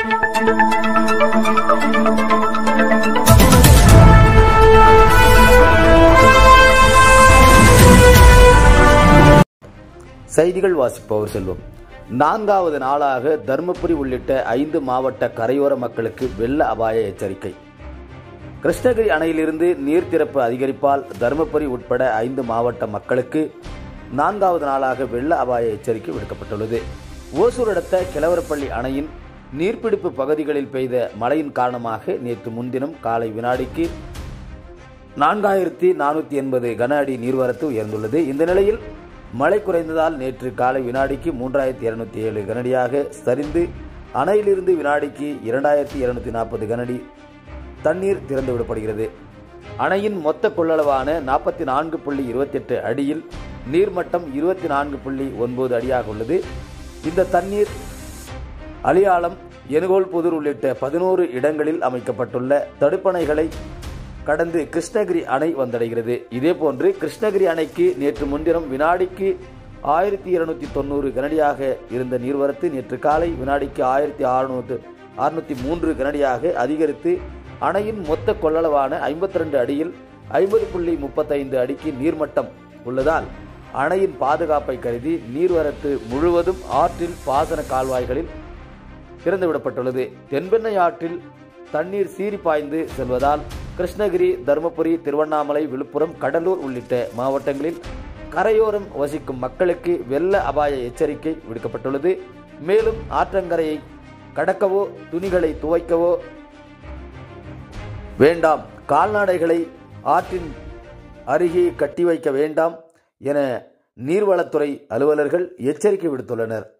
செய்திகள் வாசிப்பவர் செல்வம் நான்காவது நாளாக தருமபுரி உள்ளிட்ட ஐந்து மாவட்ட கரையோர மக்களுக்கு வெள்ள அபாய எச்சரிக்கை கிருஷ்ணகிரி அணையிலிருந்து நீர் திறப்பு அதிகரிப்பால் தருமபுரி உட்பட ஐந்து மாவட்ட மக்களுக்கு நான்காவது நாளாக வெள்ள அபாய எச்சரிக்கை விடுக்கப்பட்டுள்ளது ஓசூர் அடுத்த கிழவரப்பள்ளி அணையின் நீர்பிடிப்பு பகுதிகளில் பெய்த மழையின் காரணமாக நேற்று முன்தினம் காலை வினாடிக்கு நான்காயிரத்தி நானூற்றி எண்பது கன அடி நீர்வரத்து உயர்ந்துள்ளது இந்த நிலையில் மழை குறைந்ததால் நேற்று காலை வினாடிக்கு மூன்றாயிரத்தி இருநூத்தி ஏழு கனடியாக சரிந்து அணையிலிருந்து வினாடிக்கு இரண்டாயிரத்தி இருநூத்தி நாற்பது கனடி தண்ணீர் திறந்து விடப்படுகிறது அணையின் மொத்த கொள்ளளவான நாற்பத்தி நான்கு புள்ளி இருபத்தெட்டு அடியில் நீர்மட்டம் இருபத்தி நான்கு புள்ளி ஒன்பது அடியாக உள்ளது இந்த தண்ணீர் அலியாளம் எனுகோல் புதூர் உள்ளிட்ட பதினோரு இடங்களில் அமைக்கப்பட்டுள்ள தடுப்பணைகளை கடந்து கிருஷ்ணகிரி அணை வந்தடைகிறது இதேபோன்று கிருஷ்ணகிரி அணைக்கு நேற்று முன்தினம் வினாடிக்கு ஆயிரத்தி இருநூத்தி தொண்ணூறு கனடியாக இருந்த நீர்வரத்து நேற்று காலை வினாடிக்கு ஆயிரத்தி அறுநூற்று அறுநூத்தி மூன்று கனடியாக அதிகரித்து அணையின் மொத்த கொள்ளளவான ஐம்பத்தி ரெண்டு அடியில் ஐம்பது புள்ளி முப்பத்தைந்து அடிக்கு நீர்மட்டம் உள்ளதால் அணையின் பாதுகாப்பை கருதி நீர்வரத்து முழுவதும் ஆற்றில் பாசன கால்வாய்களில் திறந்துவிடப்பட்டுள்ளது தென்பெண்ணை ஆற்றில் தண்ணீர் சீறி பாய்ந்து செல்வதால் கிருஷ்ணகிரி தருமபுரி திருவண்ணாமலை விழுப்புரம் கடலூர் உள்ளிட்ட மாவட்டங்களில் கரையோரம் வசிக்கும் மக்களுக்கு வெள்ள அபாய எச்சரிக்கை விடுக்கப்பட்டுள்ளது மேலும் ஆற்றங்கரையை கடக்கவோ துணிகளை துவைக்கவோ வேண்டாம் கால்நடைகளை ஆற்றின் அருகே கட்டி வைக்க வேண்டாம் என நீர்வளத்துறை அலுவலர்கள் எச்சரிக்கை விடுத்துள்ளனர்